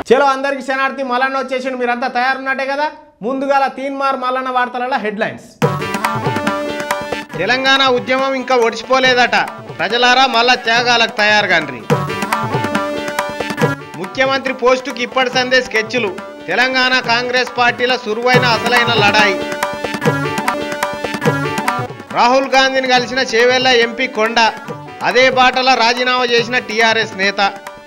చలో అందరికి శనార్థి మల్లన్న వచ్చేసిండు మీరంతా తయారున్నట్టే కదా ముందుగాల తీన్మార్ మల్లన్న వార్తలలో హెడ్లైన్స్ తెలంగాణ ఉద్యమం ఇంకా ఒడిచిపోలేదట ప్రజలారా మళ్ళా త్యాగాలకు తయారు కండ్రి ముఖ్యమంత్రి పోస్టుకి ఇప్పటి సందే స్కెచ్లు తెలంగాణ కాంగ్రెస్ పార్టీల సురువైన అసలైన లడాయి రాహుల్ గాంధీని కలిసిన చేవెళ్ల ఎంపీ కొండ అదే బాటలో రాజీనామా చేసిన టీఆర్ఎస్ నేత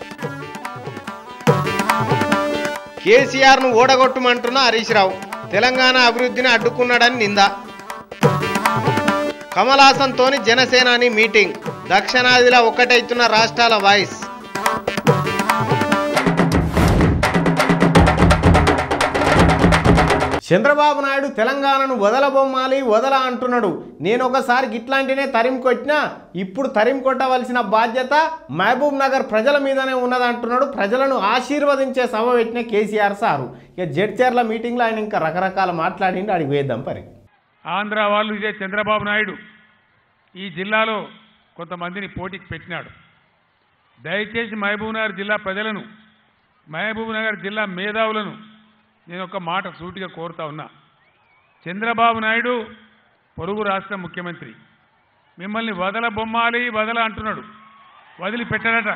కేసీఆర్ను ఓడగొట్టమంటున్న హరీష్ రావు తెలంగాణ అభివృద్ధిని అడ్డుకున్నాడని నింద కమల్ హాసన్తోని జనసేనాని మీటింగ్ దక్షిణాదిలో ఒక్కటైతున్న రాష్ట్రాల వాయిస్ చంద్రబాబు నాయుడు తెలంగాణను వదలబొమ్మాలి వదల అంటున్నాడు నేను ఒకసారి ఇట్లాంటినే తరిం కొట్టినా ఇప్పుడు తరిం కొట్టవలసిన బాధ్యత మహబూబ్ నగర్ ప్రజల మీదనే ఉన్నదంటున్నాడు ప్రజలను ఆశీర్వదించే సభ పెట్టిన కేసీఆర్ సారు ఇక జడ్చర్ల మీటింగ్లో ఆయన ఇంకా రకరకాల మాట్లాడిండి అడిగి వేద్దాం పరి ఆంధ్ర వాళ్ళు ఇదే చంద్రబాబు నాయుడు ఈ జిల్లాలో కొంతమందిని పోటీకి పెట్టినాడు దయచేసి మహబూబ్నగర్ జిల్లా ప్రజలను మహబూబ్నగర్ జిల్లా మేధావులను నేను ఒక మాట సూటిగా కోరుతా ఉన్నా చంద్రబాబు నాయుడు పొరుగు రాష్ట్ర ముఖ్యమంత్రి మిమ్మల్ని వదల బొమ్మాలి వదల అంటున్నాడు వదిలిపెట్టడట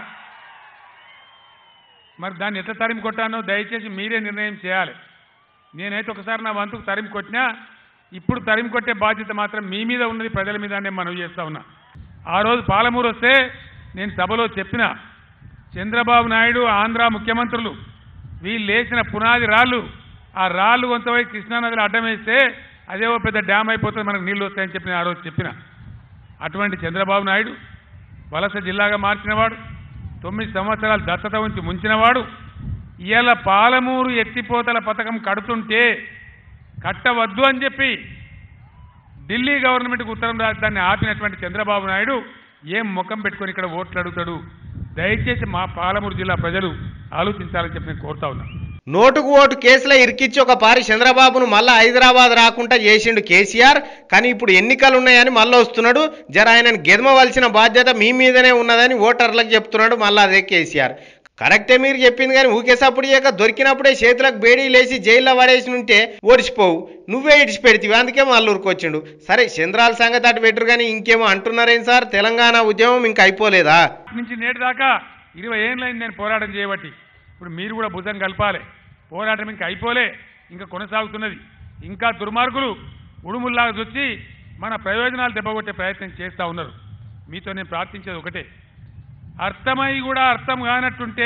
మరి దాన్ని ఎట్లా తరిమి కొట్టానో దయచేసి మీరే నిర్ణయం చేయాలి నేనైతే ఒకసారి నా వంతుకు తరిమి కొట్టినా ఇప్పుడు తరిమి కొట్టే బాధ్యత మాత్రం మీ మీద ఉన్నది ప్రజల మీద నేను మనవి చేస్తా ఉన్నా ఆ రోజు పాలమూరు వస్తే నేను సభలో చెప్పిన చంద్రబాబు నాయుడు ఆంధ్ర ముఖ్యమంత్రులు వీళ్ళు లేచిన పునాది రాళ్ళు ఆ రాళ్ళు కొంతవై కృష్ణానదిలో అడ్డం వేస్తే అదే ఓ పెద్ద డ్యామ్ అయిపోతుంది మనకు నీళ్లు వస్తాయని చెప్పి నేను ఆ రోజు చెప్పిన అటువంటి చంద్రబాబు నాయుడు వలస జిల్లాగా మార్చినవాడు తొమ్మిది సంవత్సరాలు దత్తత ఉంచి ముంచినవాడు ఇవాళ పాలమూరు ఎత్తిపోతల పథకం కడుతుంటే కట్టవద్దు అని చెప్పి ఢిల్లీ గవర్నమెంట్కి ఉత్తరం రాసి దాన్ని ఆపినటువంటి చంద్రబాబు నాయుడు ఏం ముఖం పెట్టుకొని ఇక్కడ ఓట్లు అడుగుతాడు దయచేసి మా పాలమూరు జిల్లా ప్రజలు ఆలోచించాలని చెప్పి నేను కోరుతా ఉన్నా నోటుకు ఓటు కేసులో ఇరికిచ్చి ఒక పారి చంద్రబాబును మళ్ళా హైదరాబాద్ రాకుండా చేసిండు కేసీఆర్ కానీ ఇప్పుడు ఎన్నికలు ఉన్నాయని మళ్ళీ వస్తున్నాడు జర ఆయనను గెదమవలసిన బాధ్యత మీ మీదనే ఉన్నదని ఓటర్లకు చెప్తున్నాడు మళ్ళీ అదే కేసీఆర్ కరెక్టే మీరు చెప్పింది కానీ ఊకేసప్పుడు చేయక దొరికినప్పుడే చేతులకు బేడీ లేచి జైల్లో పడేసి ఉంటే ఓడిచిపోవు నువ్వే ఇడిచి పెడితివి అందుకే మళ్ళీ ఊరుకొచ్చిండు సరే చంద్రాల సంగతి అటు పెట్టరు కానీ ఇంకేమో అంటున్నారేం సార్ తెలంగాణ ఉద్యమం ఇంకా అయిపోలేదా నుంచి నేటి దాకా ఇరవై ఏళ్ళైంది నేను పోరాటం చేయబట్టి ఇప్పుడు మీరు కూడా భుజం కలపాలి పోరాటం ఇంకా అయిపోలే ఇంకా కొనసాగుతున్నది ఇంకా దుర్మార్గులు ఉడుముల్లాగా వచ్చి మన ప్రయోజనాలు దెబ్బగొట్టే ప్రయత్నం చేస్తూ ఉన్నారు మీతో నేను ప్రార్థించేది ఒకటే అర్థమై కూడా అర్థం కానట్టుంటే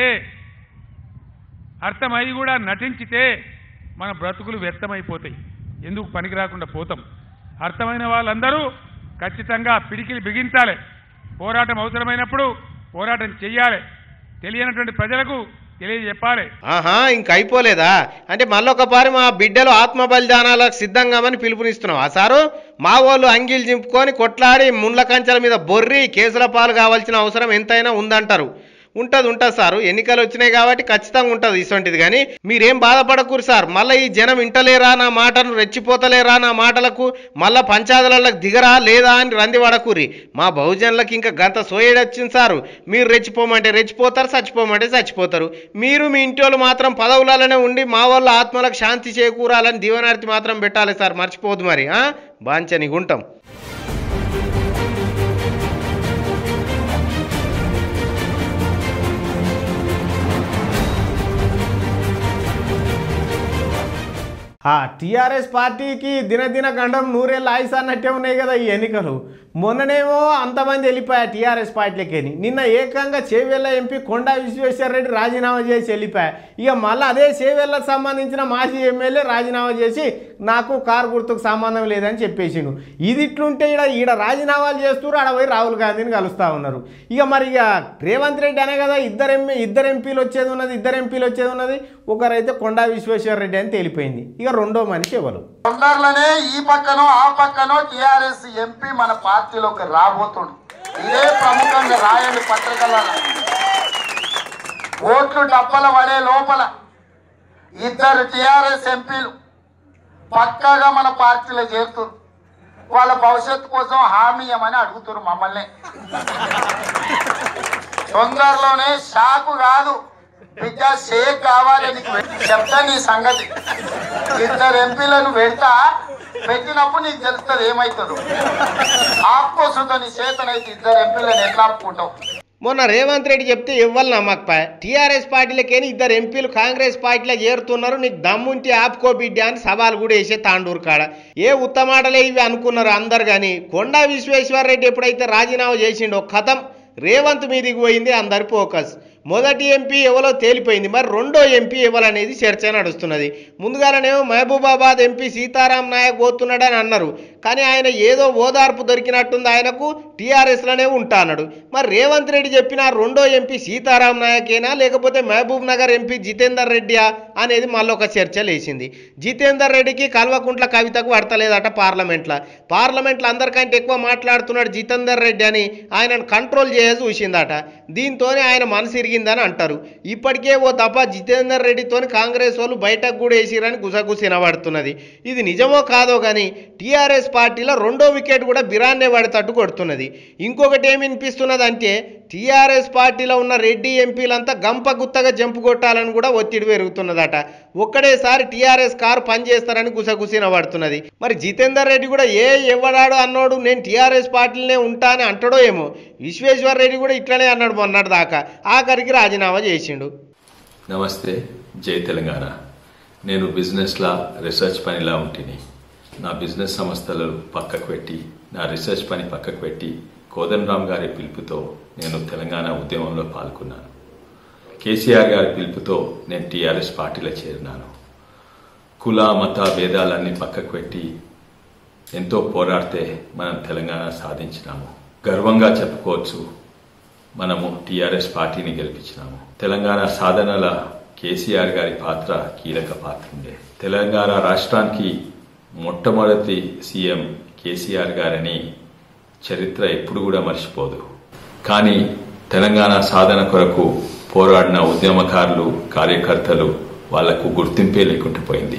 అర్థమై కూడా నటించితే మన బ్రతుకులు వ్యర్థమైపోతాయి ఎందుకు పనికి రాకుండా పోతాం అర్థమైన వాళ్ళందరూ ఖచ్చితంగా పిడికిలి బిగించాలి పోరాటం అవసరమైనప్పుడు పోరాటం చెయ్యాలి తెలియనటువంటి ప్రజలకు తెలియజెప్పాలి ఆహా ఇంక అయిపోలేదా అంటే మళ్ళొక పారి మా బిడ్డలు ఆత్మ బలిదానాలకు సిద్ధంగామని పిలుపునిస్తున్నాం ఆ సారు మా వాళ్ళు అంగీలు చింపుకొని కొట్లాడి ముండ్ల కంచెల మీద బొర్రి కేసుల పాలు కావాల్సిన అవసరం ఎంతైనా ఉందంటారు ఉంటుంది ఉంటుంది సారు ఎన్నికలు వచ్చినాయి కాబట్టి ఖచ్చితంగా ఉంటుంది ఇటువంటిది కానీ మీరేం బాధపడకూరు సార్ మళ్ళీ ఈ జనం ఇంటలేరా నా మాటను రెచ్చిపోతలేరా నా మాటలకు మళ్ళా పంచాయతీలకు దిగరా లేదా అని రంది పడకూరి మా బహుజనులకు ఇంకా గంత సోయడొచ్చింది సారు మీరు రెచ్చిపోమంటే రెచ్చిపోతారు చచ్చిపోమంటే చచ్చిపోతారు మీరు మీ ఇంటి వాళ్ళు మాత్రం పదవులలోనే ఉండి మా వాళ్ళ ఆత్మలకు శాంతి చేకూరాలని దీవనార్థి మాత్రం పెట్టాలి సార్ మర్చిపోదు మరి ఆ? బాంచని గుంటాం ఆ టీఆర్ఎస్ పార్టీకి దినదిన గండం నూరేళ్ళు ఆయుస్ అన్నట్టే ఉన్నాయి కదా ఈ ఎన్నికలు మొన్ననేమో అంతమంది వెళ్ళిపోయా టీఆర్ఎస్ పార్టీలకి నిన్న ఏకంగా చేవెళ్ళ ఎంపీ కొండా విశ్వేశ్వర రెడ్డి రాజీనామా చేసి వెళ్ళిపోయా ఇక మళ్ళీ అదే చేవెళ్ళకు సంబంధించిన మాజీ ఎమ్మెల్యే రాజీనామా చేసి నాకు కారు గుర్తుకు సంబంధం లేదని చెప్పేసిండు ఇది ఇట్లుంటే ఈడ ఈడ రాజీనామాలు చేస్తున్నారు ఆడ పోయి రాహుల్ గాంధీని కలుస్తూ ఉన్నారు ఇక మరి ఇక రేవంత్ రెడ్డి అనే కదా ఇద్దరు ఎంపీ ఇద్దరు ఎంపీలు వచ్చేది ఉన్నది ఇద్దరు ఎంపీలు వచ్చేది ఉన్నది ఒకరైతే కొండా విశ్వేశ్వర రెడ్డి అని తేలిపోయింది ఇక రెండో మనిషి ఎవరు తొందరలోనే ఈ పక్కనో ఆ పక్కనో టిఆర్ఎస్ ఎంపీ మన పార్టీలోకి రాబోతుండు ఇదే ప్రముఖంగా రాయండి పత్రికల ఓట్లు డబ్బల పడే లోపల ఇద్దరు టిఆర్ఎస్ ఎంపీలు పక్కాగా మన పార్టీలో చేరుతున్నారు వాళ్ళ భవిష్యత్తు కోసం హామీ ఇవ్వమని అడుగుతున్నారు మమ్మల్ని తొందరలోనే షాకు కాదు బిడ్డ షేక్ కావాలి నీకు చెప్తా నీ సంగతి ఇద్దరు ఎంపీలను పెడతా పెట్టినప్పుడు నీకు తెలుస్తుంది ఏమవుతుందో ఆపుకోసుతో నీ చేతనైతే ఇద్దరు ఎంపీలను ఎట్లా ఆపుకుంటావు మొన్న రేవంత్ రెడ్డి చెప్తే ఇవ్వాలి నమ్మకపై టీఆర్ఎస్ పార్టీలకేని ఇద్దరు ఎంపీలు కాంగ్రెస్ పార్టీలో చేరుతున్నారు నీకు దమ్ముంటి ఆపుకో బిడ్డ అని సవాల్ కూడా వేసే తాండూరు కాడ ఏ ఉత్తమాటలే ఇవి అనుకున్నారు అందరు కానీ కొండా విశ్వేశ్వర రెడ్డి ఎప్పుడైతే రాజీనామా చేసిండో కథం రేవంత్ మీదికి పోయింది అందరి ఫోకస్ మొదటి ఎంపీ ఎవరో తేలిపోయింది మరి రెండో ఎంపీ ఎవరనేది చర్చ నడుస్తున్నది ముందుగానేమో మహబూబాబాద్ ఎంపీ సీతారాం నాయక్ పోతున్నాడని అన్నారు కానీ ఆయన ఏదో ఓదార్పు దొరికినట్టుంది ఆయనకు టీఆర్ఎస్లోనే ఉంటా అన్నాడు మరి రేవంత్ రెడ్డి చెప్పిన రెండో ఎంపీ సీతారాం నాయకేనా లేకపోతే మహబూబ్ నగర్ ఎంపీ జితేందర్ రెడ్డియా అనేది మళ్ళీ ఒక చర్చ లేచింది జితేందర్ రెడ్డికి కల్వకుంట్ల కవితకు పడతలేదట పార్లమెంట్లో పార్లమెంట్లో అందరికంటే ఎక్కువ మాట్లాడుతున్నాడు జితేందర్ రెడ్డి అని ఆయనను కంట్రోల్ చేయ చూసిందట దీంతోనే ఆయన మనసు ఇరిగిందని అంటారు ఇప్పటికే ఓ తప్ప జితేందర్ రెడ్డితోని కాంగ్రెస్ వాళ్ళు బయటకు కూడా వేసిరని గుసగుసినబడుతున్నది ఇది నిజమో కాదో కానీ టీఆర్ఎస్ పార్టీలో రెండో వికెట్ కూడా బిరాన్నే పడేటట్టు కొడుతున్నది ఇంకొకటి ఏమి వినిపిస్తున్నది అంటే టీఆర్ఎస్ పార్టీలో ఉన్న రెడ్డి ఎంపీలంతా గంప గుత్తగా జంపు కొట్టాలని కూడా ఒత్తిడి పెరుగుతున్నదట ఒక్కడేసారి టీఆర్ఎస్ కారు పనిచేస్తారని గుసగుసిన పడుతున్నది మరి జితేందర్ రెడ్డి కూడా ఏ ఎవడాడు అన్నాడు నేను టీఆర్ఎస్ పార్టీలోనే ఉంటా అని అంటాడో ఏమో విశ్వేశ్వర్ రెడ్డి కూడా ఇట్లనే అన్నాడు మొన్నటి దాకా ఆఖరికి రాజీనామా చేసిండు నమస్తే జై తెలంగాణ నేను బిజినెస్లా రీసెర్చ్ పనిలా ఉంటిని నా బిజినెస్ సంస్థలు పక్కకు పెట్టి నా రీసెర్చ్ పని పక్కకు పెట్టి కోదండరామ్ గారి పిలుపుతో నేను తెలంగాణ ఉద్యమంలో పాల్గొన్నాను కేసీఆర్ గారి పిలుపుతో నేను టీఆర్ఎస్ పార్టీలో చేరినాను కుల మత భేదాలన్నీ పక్కకు పెట్టి ఎంతో పోరాడితే మనం తెలంగాణ సాధించినాము గర్వంగా చెప్పుకోవచ్చు మనము టీఆర్ఎస్ పార్టీని గెలిపించినాము తెలంగాణ సాధనల కేసీఆర్ గారి పాత్ర కీలక పాత్ర ఉండే తెలంగాణ రాష్ట్రానికి మొట్టమొదటి సీఎం కేసీఆర్ గారని చరిత్ర ఎప్పుడు కూడా మర్చిపోదు కానీ తెలంగాణ సాధన కొరకు పోరాడిన ఉద్యమకారులు కార్యకర్తలు వాళ్లకు గుర్తింపే లేకుండా పోయింది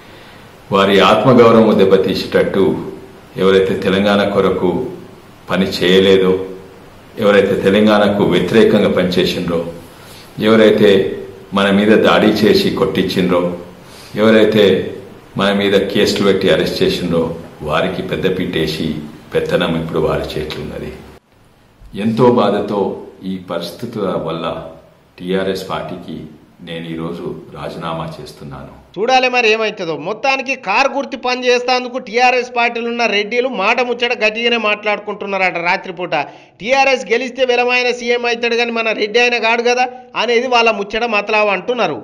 వారి ఆత్మగౌరవం దెబ్బతీసేటట్టు ఎవరైతే తెలంగాణ కొరకు పని చేయలేదో ఎవరైతే తెలంగాణకు వ్యతిరేకంగా పనిచేసిండ్రో ఎవరైతే మన మీద దాడి చేసి కొట్టించిండ్రో ఎవరైతే మన మీద కేసులు పెట్టి అరెస్ట్ చేసిండ్రో వారికి పెద్దపీటేసి పెత్తనం ఇప్పుడు వారి చేతులున్నది ఎంతో బాధతో ఈ పరిస్థితుల వల్ల టీఆర్ఎస్ పార్టీకి నేను ఈరోజు రాజీనామా చేస్తున్నాను చూడాలి మరి ఏమవుతుందో మొత్తానికి కార్ గుర్తి పని చేస్తేందుకు టీఆర్ఎస్ పార్టీలు ఉన్న రెడ్డిలు మాట ముచ్చట గట్టిగానే మాట్లాడుకుంటున్నారట రాత్రిపూట టీఆర్ఎస్ గెలిస్తే విలమైన సీఎం అవుతాడు కానీ మన రెడ్డి అయిన కాడు కదా అనేది వాళ్ళ ముచ్చట మతలావు అంటున్నారు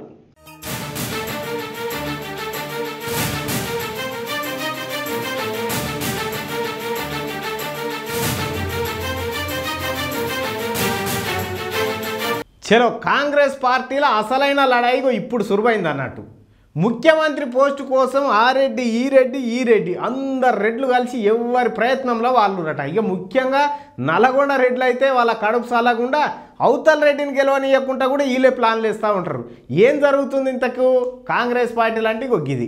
చలో కాంగ్రెస్ పార్టీలో అసలైన లడాయిగో ఇప్పుడు సురువైంది అన్నట్టు ముఖ్యమంత్రి పోస్టు కోసం ఆ రెడ్డి ఈ రెడ్డి ఈ రెడ్డి అందరు రెడ్లు కలిసి ఎవరి ప్రయత్నంలో వాళ్ళు రట ఇక ముఖ్యంగా నల్గొండ రెడ్లు అయితే వాళ్ళ కడుపు సాలకుండా అవతల రెడ్డిని గెలవనీయకుండా కూడా వీళ్ళే ప్లాన్లు వేస్తూ ఉంటారు ఏం జరుగుతుంది ఇంతకు కాంగ్రెస్ పార్టీ లాంటి గొగ్గిది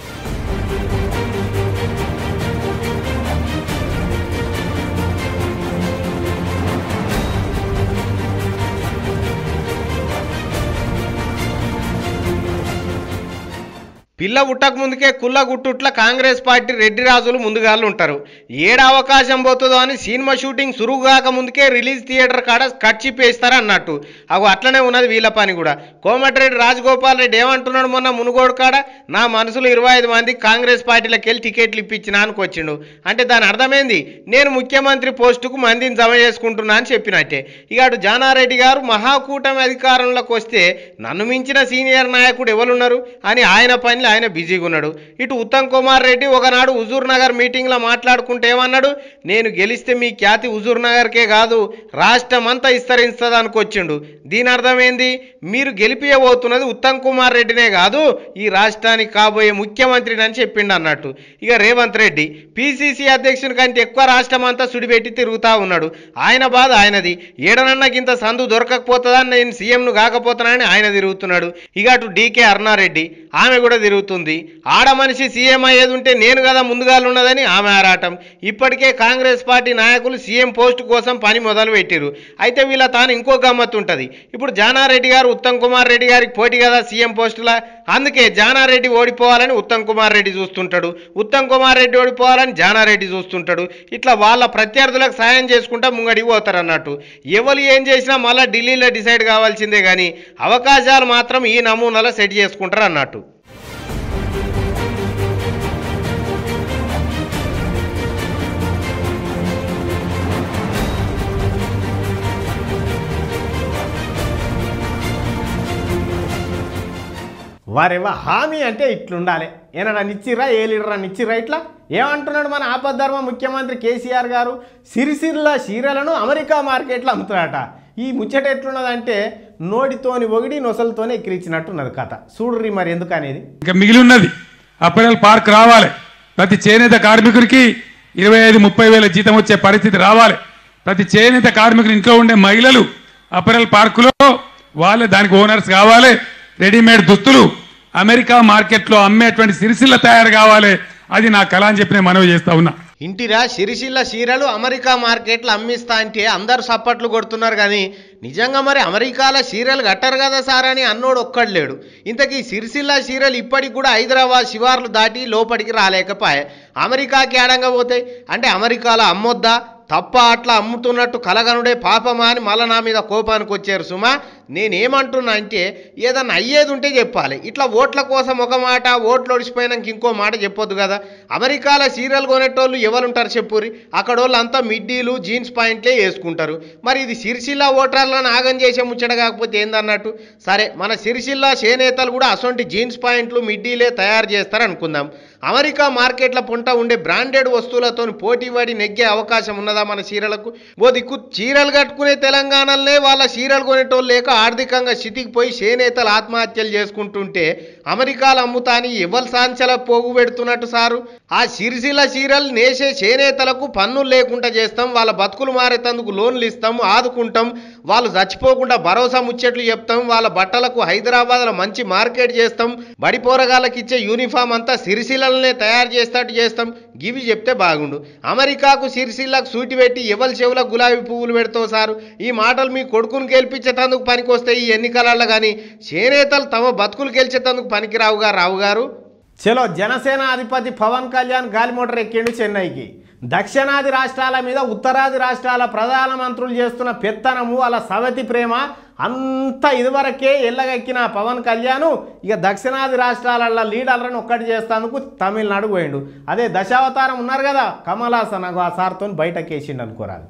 పిల్ల పుట్టక ముందుకే కుల్ల గుట్టుట్ల కాంగ్రెస్ పార్టీ రెడ్డి రాజులు ముందుగాళ్ళు ఉంటారు ఏడ అవకాశం పోతుందో అని సినిమా షూటింగ్ సురుగు కాక ముందుకే రిలీజ్ థియేటర్ కాడ కట్ చిప్పేస్తారు అన్నట్టు అగో అట్లనే ఉన్నది వీళ్ళ పని కూడా కోమటిరెడ్డి రాజగోపాల్ రెడ్డి ఏమంటున్నాడు మొన్న మునుగోడు కాడ నా మనసులో ఇరవై ఐదు మంది కాంగ్రెస్ పార్టీలకు వెళ్ళి టికెట్లు ఇప్పించిన అనుకొచ్చిండు అంటే దాని అర్థమైంది నేను ముఖ్యమంత్రి పోస్టుకు మందిని జమ చేసుకుంటున్నా అని చెప్పినట్టే ఇక అటు జానారెడ్డి గారు మహాకూటమి అధికారంలోకి వస్తే నన్ను మించిన సీనియర్ నాయకుడు ఎవరున్నారు అని ఆయన పనిలో ఆయన బిజీగా ఉన్నాడు ఇటు ఉత్తమ్ కుమార్ రెడ్డి ఒకనాడు హుజూర్ నగర్ మీటింగ్లో మాట్లాడుకుంటే ఏమన్నాడు నేను గెలిస్తే మీ ఖ్యాతి హుజూర్ నగర్కే కాదు రాష్ట్రం అంతా విస్తరిస్తుంది అనుకొచ్చిండు దీని అర్థం ఏంది మీరు గెలిపియబోతున్నది ఉత్తమ్ కుమార్ రెడ్డినే కాదు ఈ రాష్ట్రానికి కాబోయే ముఖ్యమంత్రిని అని చెప్పిండు అన్నట్టు ఇక రేవంత్ రెడ్డి పిసిసి అధ్యక్షుని కంటే ఎక్కువ రాష్ట్రం అంతా సుడిపెట్టి తిరుగుతా ఉన్నాడు ఆయన బాధ ఆయనది ఏడనన్నా ఇంత సందు దొరకకపోతుందా నేను సీఎంను కాకపోతానని ఆయన తిరుగుతున్నాడు ఇక అటు డీకే అరుణారెడ్డి ఆమె కూడా తిరుగుతుంది తిరుగుతుంది ఆడ మనిషి సీఎం అయ్యేది ఉంటే నేను కదా ముందుగాలున్నదని ఆమె ఆరాటం ఇప్పటికే కాంగ్రెస్ పార్టీ నాయకులు సీఎం పోస్ట్ కోసం పని మొదలు పెట్టిరు అయితే వీళ్ళ తాను ఇంకో గమ్మత్తు ఉంటుంది ఇప్పుడు జానారెడ్డి గారు ఉత్తమ్ కుమార్ రెడ్డి గారికి పోటీ కదా సీఎం పోస్టులా అందుకే జానారెడ్డి ఓడిపోవాలని ఉత్తమ్ కుమార్ రెడ్డి చూస్తుంటాడు ఉత్తమ్ కుమార్ రెడ్డి ఓడిపోవాలని జానారెడ్డి చూస్తుంటాడు ఇట్లా వాళ్ళ ప్రత్యర్థులకు సాయం చేసుకుంటా ముంగడికి పోతారు అన్నట్టు ఎవరు ఏం చేసినా మళ్ళీ ఢిల్లీలో డిసైడ్ కావాల్సిందే కానీ అవకాశాలు మాత్రం ఈ నమూనాలో సెట్ చేసుకుంటారు అన్నట్టు వారేవా హామీ అంటే ఇట్లుండాలి ఏమన్నా నిచ్చిరా ఏ లీడరా నిచ్చిరా ఇట్లా ఏమంటున్నాడు మన ఆపద్ధర్మ ముఖ్యమంత్రి కేసీఆర్ గారు సిరిసిల్ల చీరలను అమెరికా మార్కెట్లో అమ్ముతాడట ఈ ముచ్చట ఎట్లున్నదంటే నోటితోని ఒగిడి నొసలతోనే ఎక్కిరించినట్టున్నది కథ చూడుర్రి మరి ఎందుకు అనేది ఇంకా మిగిలి ఉన్నది అప్పరెల్ పార్క్ రావాలి ప్రతి చేనేత కార్మికుడికి ఇరవై ఐదు ముప్పై వేల జీతం వచ్చే పరిస్థితి రావాలి ప్రతి చేనేత కార్మికులు ఇంట్లో ఉండే మహిళలు అప్పరెల్ పార్కులో వాళ్ళే దానికి ఓనర్స్ కావాలి రెడీమేడ్ దుస్తులు అమెరికా మార్కెట్లో అమ్మేటువంటి సిరిసిల్ల తయారు కావాలి అది నా కళ అని చెప్పి నేను మనవి చేస్తా ఉన్నా ఇంటిరా సిరిసిల్ల చీరలు అమెరికా మార్కెట్లో అమ్మిస్తా అంటే అందరు సప్పట్లు కొడుతున్నారు కానీ నిజంగా మరి అమెరికాలో చీరలు కట్టరు కదా సార్ అని అన్నోడు ఒక్కడు లేడు ఇంతకీ సిరిసిల్ల చీరలు ఇప్పటికి కూడా హైదరాబాద్ శివార్లు దాటి లోపలికి రాలేకపోయాయి అమెరికాకి ఆడంగా పోతాయి అంటే అమెరికాలో అమ్మొద్దా తప్ప అట్లా అమ్ముతున్నట్టు కలగనుడే పాపమా అని మళ్ళా నా మీద కోపానికి వచ్చారు సుమా నేనేమంటున్నా అంటే ఏదన్నా అయ్యేది ఉంటే చెప్పాలి ఇట్లా ఓట్ల కోసం ఒక మాట ఓట్లు ఒడిచిపోయినాక ఇంకో మాట చెప్పొద్దు కదా అమెరికాలో సీరియల్ కొనేటోళ్ళు ఎవరుంటారు చెప్పురి అక్కడ వాళ్ళు అంతా మిడ్డీలు జీన్స్ పాయింట్లే వేసుకుంటారు మరి ఇది సిరిసిల్ల ఓటర్లను ఆగం చేసే ముచ్చట కాకపోతే ఏందన్నట్టు సరే మన సిరిసిల్ల చేనేతలు కూడా అసొంటి జీన్స్ పాయింట్లు మిడ్డీలే తయారు చేస్తారు అనుకుందాం అమెరికా మార్కెట్ల పుంట ఉండే బ్రాండెడ్ వస్తువులతో పోటీపడి నెగ్గే అవకాశం ఉన్నదా మన చీరలకు ఓ దిక్కు చీరలు కట్టుకునే తెలంగాణలోనే వాళ్ళ చీరలు కొనేటోళ్ళు లేక ఆర్థికంగా స్థితికి పోయి చేనేతలు ఆత్మహత్యలు చేసుకుంటుంటే అమెరికాలు అమ్ముతాని ఎవరి సాంచల పోగు పెడుతున్నట్టు సారు ఆ సిరిసిల్ల చీరలు నేసే చేనేతలకు పన్నులు లేకుండా చేస్తాం వాళ్ళ బతుకులు మారేతందుకు లోన్లు ఇస్తాం ఆదుకుంటాం వాళ్ళు చచ్చిపోకుండా భరోసా ముచ్చట్లు చెప్తాం వాళ్ళ బట్టలకు హైదరాబాద్లో మంచి మార్కెట్ చేస్తాం బడి పోరగాళ్ళకి ఇచ్చే యూనిఫామ్ అంతా సిరిసిల్లలనే తయారు చేస్తట్టు చేస్తాం గివి చెప్తే బాగుండు అమెరికాకు సిరిసిల్లకు సూటి పెట్టి ఎవరి చెవులకు గులాబీ పువ్వులు పెడతావు సారు ఈ మాటలు మీ కొడుకును గెలిపించేటందుకు పనికొస్తాయి ఈ ఎన్నికలలో కానీ చేనేతలు తమ బతుకులు గెలిచేటందుకు పనికిరావుగా రావు గారు చలో జనసేన అధిపతి పవన్ కళ్యాణ్ గాలి మోటార్ ఎక్కిండు చెన్నైకి దక్షిణాది రాష్ట్రాల మీద ఉత్తరాది రాష్ట్రాల ప్రధానమంత్రులు చేస్తున్న పెత్తనము అలా సవతి ప్రేమ అంత ఇదివరకే ఎల్లగెక్కిన పవన్ కళ్యాణ్ ఇక దక్షిణాది రాష్ట్రాల లీడర్లను ఒక్కటి చేస్తానికి తమిళనాడు పోయిండు అదే దశావతారం ఉన్నారు కదా కమల్ హాసన్ అగో ఆ సార్తో బయటకేసిండు అనుకోరాదు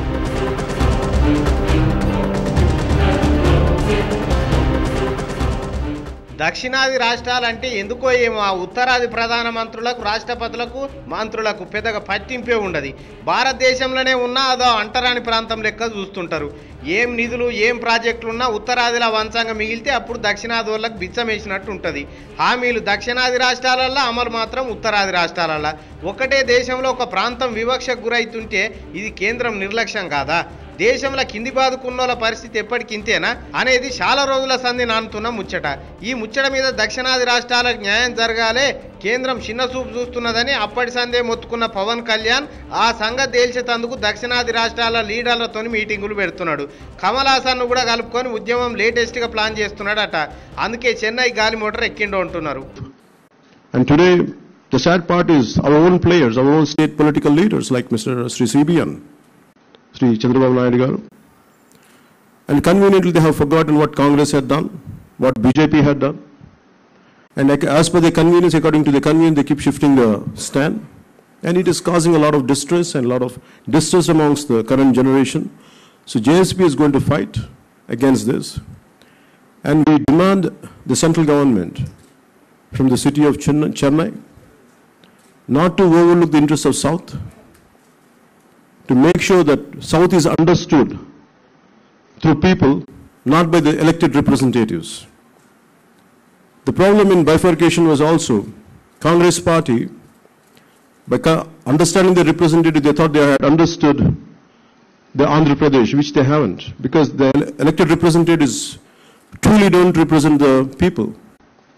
దక్షిణాది రాష్ట్రాలంటే ఎందుకో ఏమో ఆ ఉత్తరాది ప్రధానమంత్రులకు రాష్ట్రపతులకు మంత్రులకు పెద్దగా పట్టింపే ఉండదు భారతదేశంలోనే ఉన్న అదో అంటరాని ప్రాంతం లెక్క చూస్తుంటారు ఏం నిధులు ఏం ప్రాజెక్టులు ఉన్నా ఉత్తరాదిలో వంచంగా మిగిలితే అప్పుడు దక్షిణాది వాళ్ళకి బిచ్చం వేసినట్టు ఉంటుంది హామీలు దక్షిణాది రాష్ట్రాలల్లో అమలు మాత్రం ఉత్తరాది రాష్ట్రాలల్లో ఒకటే దేశంలో ఒక ప్రాంతం వివక్షకు గురైతుంటే ఇది కేంద్రం నిర్లక్ష్యం కాదా దేశంలో కింది బాదుకున్నోళ్ళ పరిస్థితి ఎప్పటికి ఇంతేనా అనేది చాలా రోజుల సంధి నానుతున్న ముచ్చట ఈ ముచ్చట మీద దక్షిణాది రాష్ట్రాలకు న్యాయం జరగాలే కేంద్రం చిన్న చూపు చూస్తున్నదని అప్పటి సందే మొత్తుకున్న పవన్ కళ్యాణ్ ఆ సంగతి తేల్చేతందుకు దక్షిణాది రాష్ట్రాల లీడర్లతో మీటింగులు పెడుతున్నాడు కమల్ హాసన్ను కూడా కలుపుకొని ఉద్యమం లేటెస్ట్గా ప్లాన్ చేస్తున్నాడట అందుకే చెన్నై గాలి మోటార్ ఎక్కిండో అంటున్నారు And today, the sad part is our own players, our own state political leaders like Mr. Sri CBN, Sri Chandrababu Naidu garu. And conveniently, they have forgotten what Congress had done, what BJP had done. And like, as per their convenience, according to the convenience, they keep shifting the stand. And it is causing a lot of distress and a lot of distress amongst the current generation. So JSP is going to fight against this. And we demand the central government from the city of Chennai, Chennai not to overlook the interests of South, to make sure that South is understood through people, not by the elected representatives. The problem in bifurcation was also Congress party, by co- understanding the representative, they thought they had understood the Andhra Pradesh, which they haven't, because the ele- elected representatives truly don't represent the people.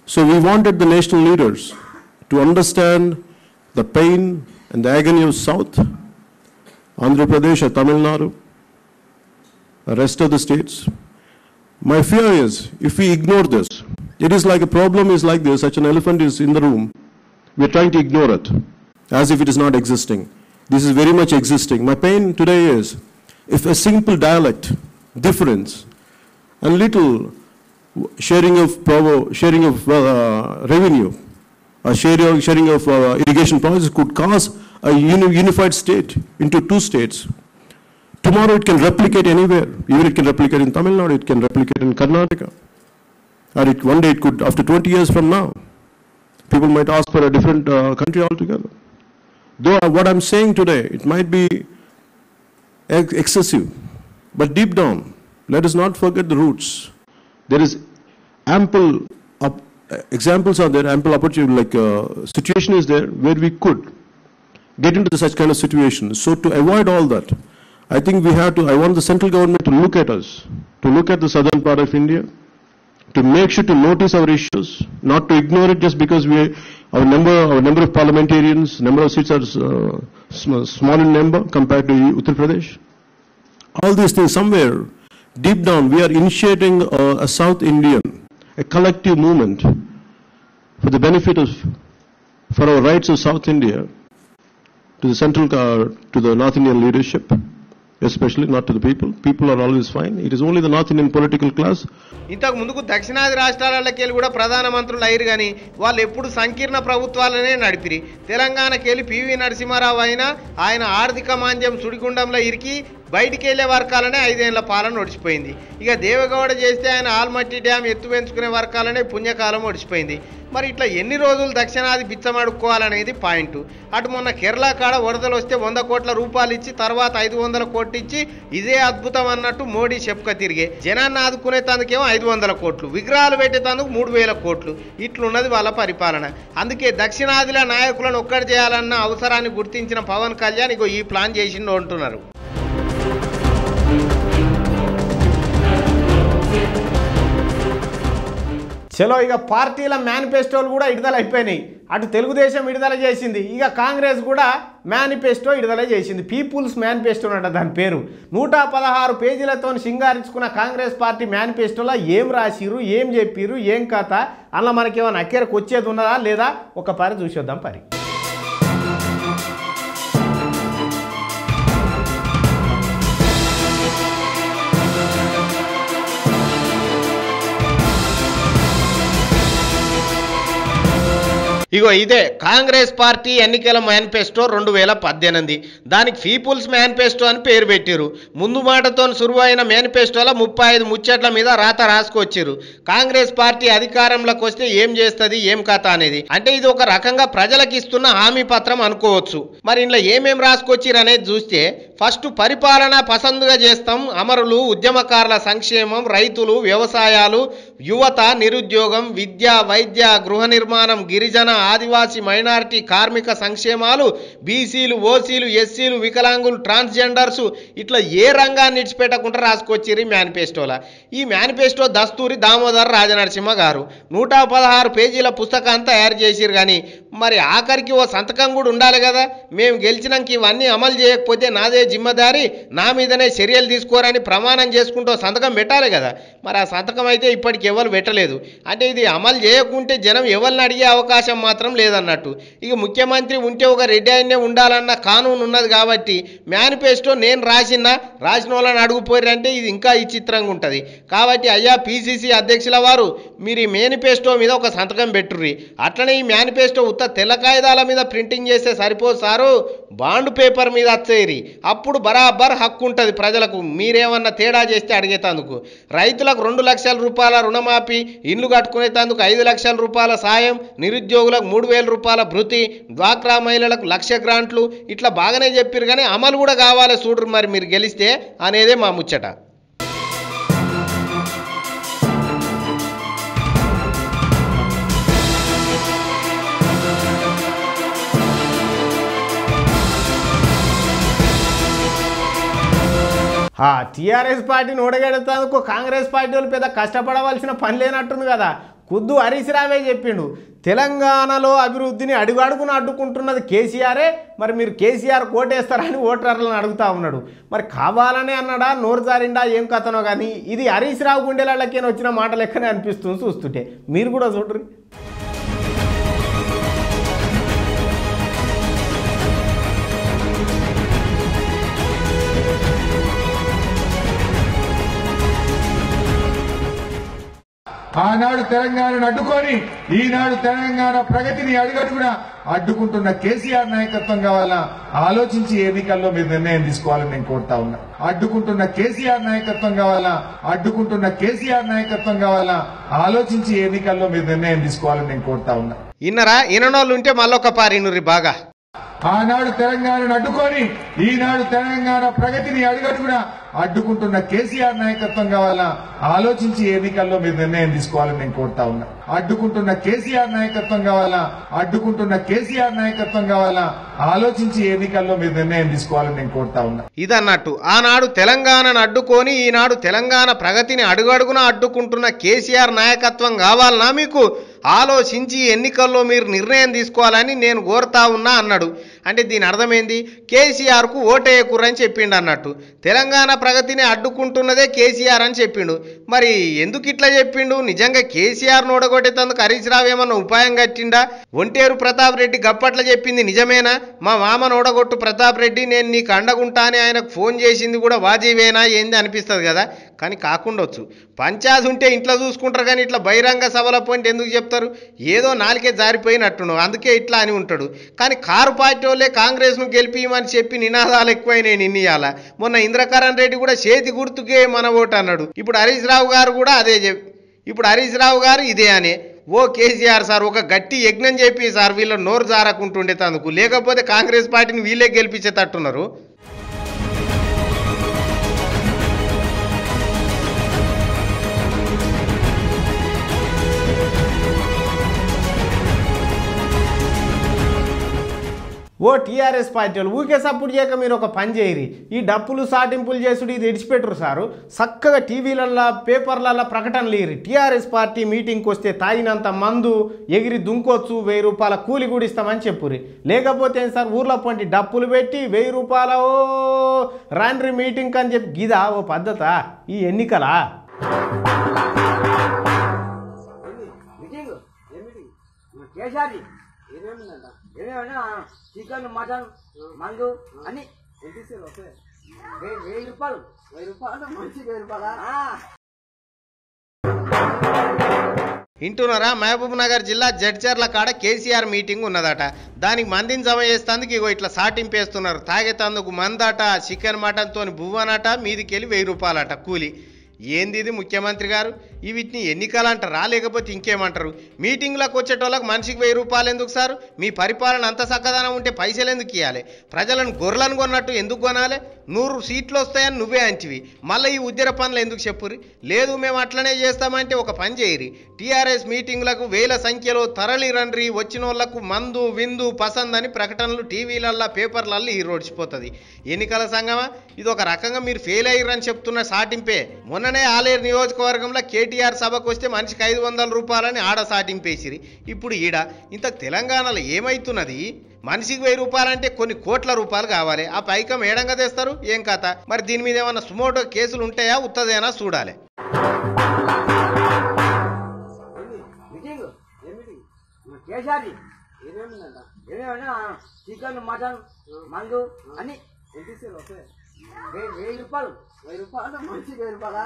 So we wanted the national leaders to understand the pain and the agony of South, Andhra Pradesh or Tamil Nadu, the rest of the states. My fear is if we ignore this, it is like a problem is like this, such an elephant is in the room, we are trying to ignore it as if it is not existing. This is very much existing. My pain today is if a simple dialect difference and little sharing of power, sharing of uh, revenue, or sharing, sharing of uh, irrigation projects could cause a uni- unified state into two states. Tomorrow it can replicate anywhere. Even it can replicate in Tamil Nadu, it can replicate in Karnataka. Or it, one day it could, after 20 years from now, people might ask for a different uh, country altogether. Though uh, what I'm saying today, it might be ex- excessive, but deep down, let us not forget the roots. There is ample up, examples are there, ample opportunity, like uh, situation is there where we could get into such kind of situations. So to avoid all that, I think we have to, I want the central government to look at us, to look at the southern part of India, to make sure to notice our issues, not to ignore it just because we, our number, our number of parliamentarians, number of seats are uh, sm- small in number compared to Uttar Pradesh. All these things somewhere, deep down, we are initiating a, a South Indian, a collective movement for the benefit of, for our rights of South India, to the central, uh, to the North Indian leadership, especially not to the people. People are always fine. It is only the North Indian political class ఇంతకు ముందుకు దక్షిణాది రాష్ట్రాలకి వెళ్ళి కూడా ప్రధానమంత్రులు అయ్యారు కానీ వాళ్ళు ఎప్పుడు సంకీర్ణ ప్రభుత్వాలనే నడిపిరి తెలంగాణకి వెళ్ళి పివి నరసింహారావు అయినా ఆయన ఆర్థిక మాంద్యం సుడిగుండంలో ఇరికి బయటికి వెళ్ళే వర్గాలనే ఐదేళ్ల పాలన ఒడిచిపోయింది ఇక దేవగౌడ చేస్తే ఆయన ఆల్మట్టి డ్యామ్ ఎత్తు పెంచుకునే వర్గాలనే పుణ్యకాలం ఒడిచిపోయింది మరి ఇట్లా ఎన్ని రోజులు దక్షిణాది బిచ్చమడుక్కోవాలనేది పాయింట్ అటు మొన్న కేరళ కాడ వరదలు వస్తే వంద కోట్ల రూపాయలు ఇచ్చి తర్వాత ఐదు వందల కోట్లు ఇచ్చి ఇదే అద్భుతం అన్నట్టు మోడీ చెప్పుక తిరిగే జనాన్ని ఆదుకునే తందుకేమో ఐదు వందల కోట్లు విగ్రహాలు పెట్టేతందుకు మూడు వేల కోట్లు ఇట్లున్నది వాళ్ళ పరిపాలన అందుకే దక్షిణాదిల నాయకులను ఒక్కటి చేయాలన్న అవసరాన్ని గుర్తించిన పవన్ కళ్యాణ్ ఇగో ఈ ప్లాన్ చేసిండు అంటున్నారు చలో ఇక పార్టీల మేనిఫెస్టోలు కూడా విడుదల అయిపోయినాయి అటు తెలుగుదేశం విడుదల చేసింది ఇక కాంగ్రెస్ కూడా మేనిఫెస్టో విడుదల చేసింది పీపుల్స్ మేనిఫెస్టో అంట దాని పేరు నూట పదహారు పేజీలతో సింగారించుకున్న కాంగ్రెస్ పార్టీ మేనిఫెస్టోలో ఏం రాసిరు ఏం చెప్పిరు ఏం కథ అలా మనకి ఏమైనా అక్కరకు వచ్చేది ఉన్నదా లేదా ఒక పరి చూసేద్దాం పరి ఇగో ఇదే కాంగ్రెస్ పార్టీ ఎన్నికల మేనిఫెస్టో రెండు వేల పద్దెనిమిది దానికి పీపుల్స్ మేనిఫెస్టో అని పేరు పెట్టిరు ముందు మాటతో సురువైన మేనిఫెస్టోలో ముప్పై ఐదు ముచ్చట్ల మీద రాత రాసుకొచ్చిరు కాంగ్రెస్ పార్టీ అధికారంలోకి వస్తే ఏం చేస్తుంది ఏం కథ అనేది అంటే ఇది ఒక రకంగా ప్రజలకు ఇస్తున్న హామీ పత్రం అనుకోవచ్చు మరి ఇంట్లో ఏమేం రాసుకొచ్చిరు అనేది చూస్తే ఫస్ట్ పరిపాలన పసందుగా చేస్తాం అమరులు ఉద్యమకారుల సంక్షేమం రైతులు వ్యవసాయాలు యువత నిరుద్యోగం విద్య వైద్య గృహ నిర్మాణం గిరిజన ఆదివాసీ మైనారిటీ కార్మిక సంక్షేమాలు బీసీలు ఓసీలు ఎస్సీలు వికలాంగులు ట్రాన్స్జెండర్స్ ఇట్లా ఏ రంగాన్ని ఇడిచిపెట్టకుండా రాసుకొచ్చిర్రు ఈ మేనిఫెస్టోలా ఈ మేనిఫెస్టో దస్తూరి దామోదర్ రాజనరసింహ గారు నూట పదహారు పేజీల పుస్తకాన్ని తయారు చేసిరు కానీ మరి ఆఖరికి ఓ సంతకం కూడా ఉండాలి కదా మేము గెలిచినాక ఇవన్నీ అమలు చేయకపోతే నాదే జిమ్మదారి నా మీదనే చర్యలు తీసుకోరని ప్రమాణం చేసుకుంటూ ఓ సంతకం పెట్టాలి కదా మరి ఆ సంతకం అయితే ఇప్పటికి ఎవరు పెట్టలేదు అంటే ఇది అమలు చేయకుంటే జనం ఎవరిని అడిగే అవకాశం మాత్రం లేదన్నట్టు ఇక ముఖ్యమంత్రి ఉంటే ఒక రెడ్డి ఆయన్నే ఉండాలన్న కానూన్ ఉన్నది కాబట్టి మేనిఫెస్టో నేను రాసినా రాసిన వాళ్ళని అడుగుపోయారంటే ఇది ఇంకా విచిత్రంగా ఉంటుంది కాబట్టి అయ్యా పిసిసి అధ్యక్షుల వారు మీరు ఈ మేనిఫెస్టో మీద ఒక సంతకం పెట్టుర్రి అట్లనే ఈ మేనిఫెస్టో ఉత్త తెల్ల కాగితాల మీద ప్రింటింగ్ చేస్తే సరిపోదు సారు బాండ్ పేపర్ మీద వచ్చేయరి అప్పుడు బరాబర్ హక్కు ఉంటుంది ప్రజలకు మీరేమన్నా తేడా చేస్తే అడిగేతందుకు రైతులకు రెండు లక్షల రూపాయల రుణమాఫీ ఇండ్లు కట్టుకునేందుకు ఐదు లక్షల రూపాయల సాయం నిరుద్యోగులకు మూడు వేల రూపాయల భృతి డ్వాక్రా మహిళలకు లక్ష గ్రాంట్లు ఇట్లా బాగానే చెప్పారు కానీ అమలు కూడా కావాలి చూడరు మరి మీరు గెలిస్తే అనేదే మా ముచ్చట టీఆర్ఎస్ పార్టీని ఓడగెడతానికి కాంగ్రెస్ పార్టీ వాళ్ళు పెద్ద కష్టపడవలసిన పని లేనట్టుంది కదా ఖుద్దు హరీష్ రావే చెప్పిండు తెలంగాణలో అభివృద్ధిని అడుగడుగున అడ్డుకుంటున్నది కేసీఆరే మరి మీరు కేసీఆర్ కోటేస్తారని ఓటర్లను అడుగుతా ఉన్నాడు మరి కావాలనే అన్నాడా నోరు జారిండా ఏం కథనో కానీ ఇది హరీష్ రావు గుండెలకి వచ్చిన మాట లెక్కనే అనిపిస్తుంది చూస్తుంటే మీరు కూడా చూడరు ఆనాడు తెలంగాణను అడ్డుకొని ఈనాడు తెలంగాణ ప్రగతిని అడుగడుగున అడ్డుకుంటున్న కేసీఆర్ నాయకత్వం కావాలా ఆలోచించి ఎన్నికల్లో మీరు నిర్ణయం తీసుకోవాలని నేను కోరుతా ఉన్నా అడ్డుకుంటున్న కేసీఆర్ నాయకత్వం కావాలా అడ్డుకుంటున్న కేసీఆర్ నాయకత్వం కావాలా ఆలోచించి ఎన్నికల్లో మీరు నిర్ణయం తీసుకోవాలని నేను కోరుతా ఉన్నా ఇన్నరా ఇననోళ్ళు ఉంటే మళ్ళొక పారినుర్రి బాగా ఆనాడు తెలంగాణను అడ్డుకొని ఈనాడు తెలంగాణ ప్రగతిని అడుగడుగున అడ్డుకుంటున్న కేసీఆర్ నాయకత్వం కావాలా ఆలోచించి ఎన్నికల్లో మీరు నిర్ణయం తీసుకోవాలని నేను కోరుతా ఉన్నా అడ్డుకుంటున్న కేసీఆర్ నాయకత్వం కావాలా అడ్డుకుంటున్న కేసీఆర్ నాయకత్వం కావాలా ఆలోచించి ఎన్నికల్లో మీరు నిర్ణయం తీసుకోవాలని నేను కోరుతా ఉన్నా ఇదన్నట్టు ఆనాడు తెలంగాణను అడ్డుకొని ఈనాడు తెలంగాణ ప్రగతిని అడుగడుగున అడ్డుకుంటున్న కేసీఆర్ నాయకత్వం కావాలనా మీకు ఆలోచించి ఎన్నికల్లో మీరు నిర్ణయం తీసుకోవాలని నేను కోరుతా ఉన్నా అన్నాడు అంటే దీని అర్థమైంది కేసీఆర్కు ఓటేయకుర్రని చెప్పిండు అన్నట్టు తెలంగాణ ప్రగతిని అడ్డుకుంటున్నదే కేసీఆర్ అని చెప్పిండు మరి ఎందుకు ఇట్లా చెప్పిండు నిజంగా కేసీఆర్ ఓడగొట్టేందుకు హరీష్ రావు ఏమన్నా ఉపాయం కట్టిండా ఒంటేరు ప్రతాప్ రెడ్డి గప్పట్ల చెప్పింది నిజమేనా మా మామ ఓడగొట్టు ప్రతాప్ రెడ్డి నేను నీకు అండగుంటా అని ఆయనకు ఫోన్ చేసింది కూడా వాజీవేనా ఏంది అనిపిస్తుంది కదా కానీ కాకుండొచ్చు పంచాయతీ ఉంటే ఇంట్లో చూసుకుంటారు కానీ ఇట్లా బహిరంగ సభల పాయింట్ ఎందుకు చెప్తారు ఏదో నాలుకే జారిపోయినట్టును అందుకే ఇట్లా అని ఉంటాడు కానీ కారు పార్టీ వాళ్ళే కాంగ్రెస్ను గెలిపియమని చెప్పి నినాదాలు ఎక్కువైనాయి నిన్నయాల మొన్న ఇంద్రకరణ్ రెడ్డి కూడా చేతి గుర్తుకే మన ఓటు అన్నాడు ఇప్పుడు హరీష్ రావు గారు కూడా అదే చెప్ ఇప్పుడు హరీష్ రావు గారు ఇదే అనే ఓ కేసీఆర్ సార్ ఒక గట్టి యజ్ఞం చెప్పి సార్ వీళ్ళ నోరు జారకుంటుండే తందుకు లేకపోతే కాంగ్రెస్ పార్టీని వీళ్ళే గెలిపించేటట్టున్నారు ఓ టీఆర్ఎస్ పార్టీ వాళ్ళు ఊకే సపోర్ట్ చేయక మీరు ఒక పని చేయరి ఈ డప్పులు సాటింపులు చేసుడు ఇది ఇడిచిపెట్టరు సారు చక్కగా టీవీలల్లో పేపర్లల్లో ప్రకటనలు ఇరి టీఆర్ఎస్ పార్టీ మీటింగ్కి వస్తే తాగినంత మందు ఎగిరి దుంకొచ్చు వెయ్యి రూపాయల కూలి కూడా ఇస్తామని చెప్పురి లేకపోతే ఏం సార్ ఊర్లో పంటి డప్పులు పెట్టి వెయ్యి రూపాయల ఓ రాండ్రి మీటింగ్ అని చెప్పి గిదా ఓ పద్ధత ఈ ఎన్నికలా మీటింగ్ ఏ మీటింగ్ మన కేసీఆర్ది ఏమేమిందంట ఏమేమన్నా చికెన్ మటన్ మందు అన్ని ఎంటీసీలు వస్తాయి వెయ్యి వెయ్యి రూపాయలు వెయ్యి రూపాయలు మంచి వెయ్యి రూపాయలా వింటున్నారా మహబూబ్ నగర్ జిల్లా జడ్చర్ల కాడ కేసీఆర్ మీటింగ్ ఉన్నదట దానికి మందిని జమ చేస్తేందుకు ఇగో ఇట్లా సాటింపేస్తున్నారు తాగేతందుకు మందట చికెన్ మటన్ తోని బువ్వనట మీదికెళ్ళి వెయ్యి రూపాయలట కూలి ఏంది ఇది ముఖ్యమంత్రి గారు ఈ వీటిని ఎన్నికలు అంటారా లేకపోతే ఇంకేమంటారు మీటింగ్లకు వచ్చేటోళ్ళకి మనిషికి వెయ్యి రూపాయలు ఎందుకు సార్ మీ పరిపాలన అంత చక్కదనం ఉంటే పైసలు ఎందుకు ఇవ్వాలి ప్రజలను గొర్రెలను కొన్నట్టు ఎందుకు కొనాలి నూరు సీట్లు వస్తాయని నువ్వే అంటివి మళ్ళీ ఈ ఉద్యర పనులు ఎందుకు చెప్పురి లేదు మేము అట్లనే చేస్తామంటే ఒక పని చేయరి టీఆర్ఎస్ మీటింగ్లకు వేల సంఖ్యలో తరలి రండ్రి వచ్చిన వాళ్ళకు మందు విందు పసంద్ అని ప్రకటనలు టీవీలల్లో పేపర్లల్లో ఈ రోడ్చిపోతుంది ఎన్నికల సంగమా ఇది ఒక రకంగా మీరు ఫెయిల్ అయ్యారని చెప్తున్న సాటింపే మొన్ననే ఆలేరు నియోజకవర్గంలో కేటీఆర్ సభకు వస్తే మనిషికి ఐదు వందల రూపాయలని ఆడ సాటింపేసిరి ఇప్పుడు ఈడ ఇంత తెలంగాణలో ఏమైతున్నది మనిషికి వెయ్యి రూపాయలంటే కొన్ని కోట్ల రూపాయలు కావాలి ఆ పైకం ఏడంగా తెస్తారు ఏం కథ మరి దీని మీద ఏమన్నా సుమోటో కేసులు ఉంటాయా ఉత్తదేనా చూడాలి మీటింగ్ ఏ మీటింగ్ మన కేసీఆర్ది ఏమేమిందంట ఏమేమన్నా చికెన్ మటన్ మందు అన్ని ఎంటీసీలు వస్తాయి వెయ్యి వెయ్యి రూపాయలు వెయ్యి రూపాయలు మంచి వెయ్యి రూపాయలా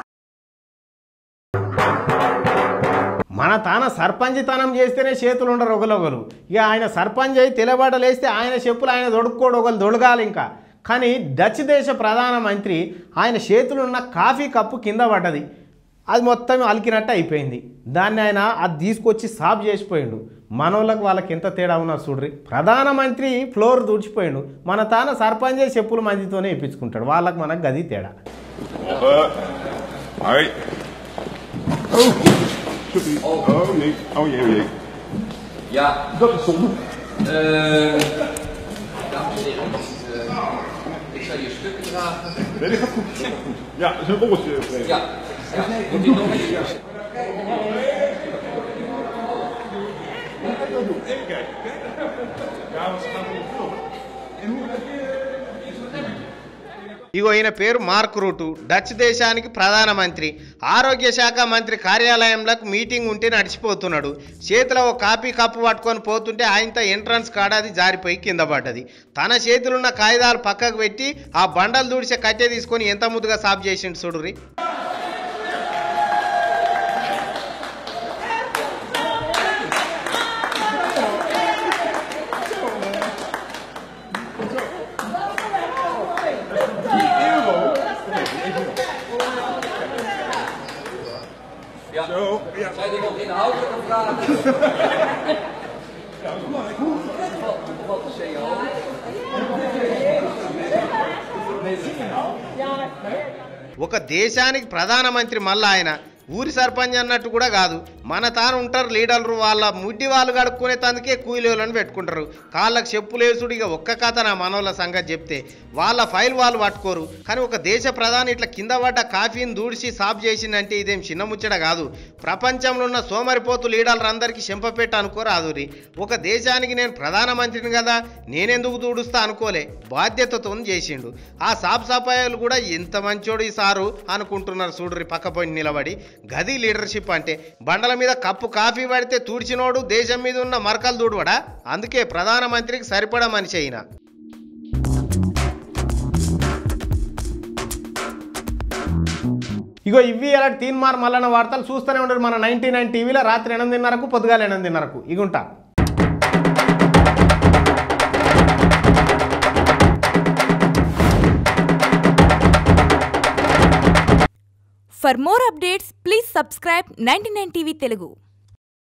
మన తాన సర్పంచితనం చేస్తేనే చేతులు ఉండరు ఒకలొకరు ఇక ఆయన సర్పంచ్ అయి తెలబడలేస్తే ఆయన చెప్పులు ఆయన దొడుక్కోడు ఒకరు దొడగాలి ఇంకా కానీ డచ్ దేశ ప్రధానమంత్రి ఆయన చేతులు ఉన్న కాఫీ కప్పు కింద పడ్డది అది మొత్తం అలికినట్టు అయిపోయింది దాన్ని ఆయన అది తీసుకొచ్చి సాఫ్ చేసిపోయిండు మనోళ్ళకి వాళ్ళకి ఎంత తేడా ఉన్నారు చూడ్రి ప్రధానమంత్రి ఫ్లోర్ దూడిచిపోయిండు మన తాన సర్పంచ్ అయి చెప్పులు మందితోనే ఇప్పించుకుంటాడు వాళ్ళకి మనకు గది తేడా Hoi. Oh, sorry. Oh, nee. Oh jee, oh jee. Ja, Dat is zonde. eh dames en heren, dit is, eh, ik zal je stukken dragen. Nee, dat gaat goed. Dat gaat goed. Ja, dat is een rolletje. Ja, ja. Moet u nog eens? Kijk, kijk. Dames gaan voor de vloer. En hoe is het everything. ఇగో ఈయన పేరు mark route Dutch దేశానికి ప్రధానమంత్రి ఆరోగ్య శాఖ మంత్రి కార్యాలయంలోకి meeting ఉంటే నడిచిపోతున్నాడు చేతిలో ఓ copy cup పట్టుకొని పోతుంటే ఆయనతో ఎంట్రన్స్ కాడాది జారిపోయి కింద పడ్డది తన చేతులున్న కాగితాలు పక్కకు పెట్టి ఆ బండలు దూడిసే కట్టె తీసుకొని ఎంత ముద్దుగా సాఫ్ చేసిండు చూడురి Ja. Zo, ja. Zijn er nog inhoudelijke vragen? Of wat de CEO? ఒక దేశానికి ప్రధానమంత్రి మళ్ళా ఆయన ఊరి సర్పంచ్ అన్నట్టు కూడా కాదు మన తాను ఉంటారు లీడర్లు వాళ్ళ ముడ్డి వాళ్ళు కడుక్కునే తందుకే కూలీలను పెట్టుకుంటారు కాళ్ళకు చెప్పులేసుడు ఇక ఒక్క కథ నా మనోళ్ళ సంగతి చెప్తే వాళ్ళ ఫైల్ వాళ్ళు పట్టుకోరు కానీ ఒక దేశ ప్రధాని ఇట్లా కింద పడ్డ కాఫీని దూడిసి సాఫ్ చేసిందంటే ఇదేం చిన్న ముచ్చట కాదు ప్రపంచంలో ఉన్న సోమరిపోతు లీడర్లు అందరికీ చెంపపెట్ట అనుకోరాదురి ఒక దేశానికి నేను ప్రధానమంత్రిని కదా నేనెందుకు దూడుస్తా అనుకోలే బాధ్యతతో చేసిండు ఆ సాఫ్ సఫాయిలు కూడా ఎంత మంచోడు ఈ సారు అనుకుంటున్నారు చూడురి పక్కపోయి నిలబడి గది లీడర్షిప్ అంటే బండల మీద కప్పు కాఫీ పడితే తూడ్చినోడు దేశం మీద ఉన్న మరకలు దూడవడా అందుకే ప్రధానమంత్రికి సరిపడా మనిషి అయినా ఇగో ఇవి అలాంటి తీన్మార్ మల్లన్న వార్తలు చూస్తూనే ఉండరు మన నైన్టీ నైన్ టీవీలో రాత్రి ఎనిమిదిన్నరకు పొద్దుగాల ఎనిమిదిన్నరకు ఇగుంటా For more updates, please subscribe 99 TV Telugu.